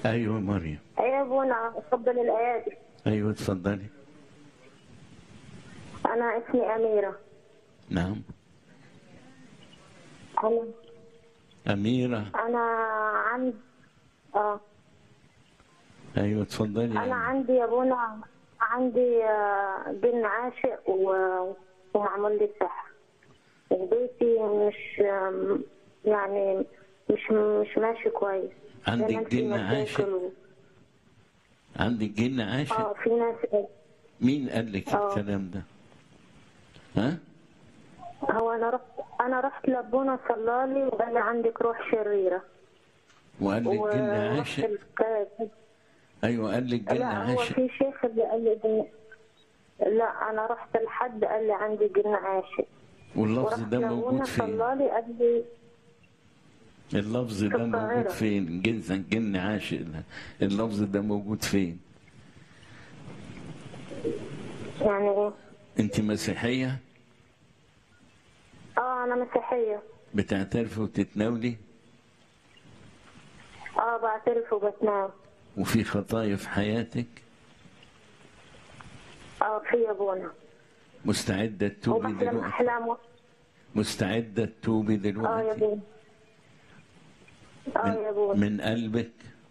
ايوه مريم يا ابونا اتفضل الايات ايوه اتفضلي انا اسمي اميره نعم انا اميره انا عندي اه ايوه اتفضلي انا يا عندي يا ابونا عندي آه، جن عاشق و- ومعمول لي سحر وبيتي مش آم، يعني مش مش ماشي كويس عندك دايماً في جن مشاكل عاشق؟ و- عندك جن عاشق اه في ناس مين قال لك آه. الكلام ده ها هو انا رحت انا رحت لابونا صلالي وقال لي عندك روح شريره وقال لك جن ورحت عاشق الك- ايوه قال لك جن لا هو عاشق في شيخ اللي قال لي جن لا انا رحت لحد قال لي عندي جن عاشق واللفظ ورحت ده لابونا موجود فين صلالي قال لي اللفظ ده موجود القاهرة. فين جن جن عاشق ده اللفظ ده موجود فين يعني ايه انت مسيحيه اه انا مسيحيه بتعترفي وتتناولي اه بعترف وبتنام وفي خطايا في حياتك اه في يا ابونا مستعده تتوبي وبحلم دلوقتي احلام و- مستعده تتوبي اه يا دلوقتي ابونا اه يا ابونا من قلبك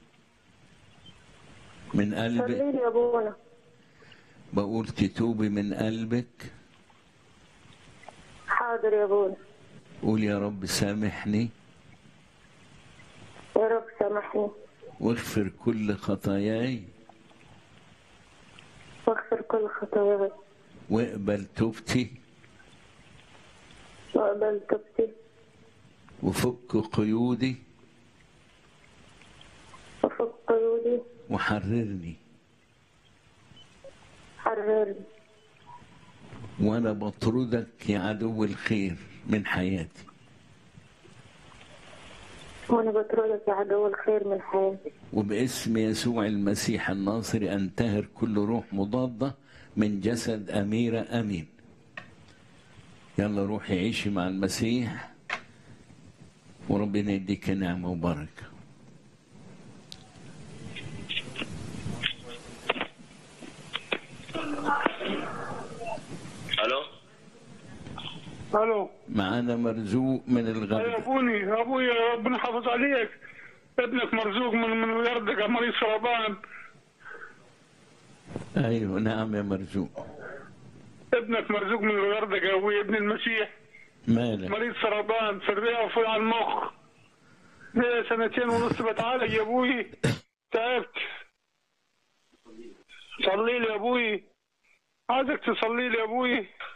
من قلبك صلي لي يا ابونا بقول تتوبي من قلبك حاضر يا ابونا قول يا رب سامحني يا رب سامحني واغفر كل خطاياي واغفر كل خطاياي واقبل توبتي واقبل توبتي وفك قيودي وفك قيودي وحررني حررني وانا بطردك يا عدو الخير من حياتي وانا بطردك يا عدو الخير من حياتي وباسم يسوع المسيح الناصري انتهر كل روح مضادة من جسد أميرة أمين يلا روحي عيشي مع المسيح وربنا يديك نعمة وبركة الو الو معانا مرزوق من يا الغردقة ابوني ابوي ربنا يحافظ عليك ابنك مرزوق من من ويردك مريض سرطان أيوه نعم يا مرزوق ابنك مرزوق من ويردك يا ابوي ابن المسيح مالك مريض سرطان في الرئه وفي على المخ ليه سنتين ونص بتعالج يا ابوي تعبت صلي لي يا ابوي عايزك تصلي لي يا ابوي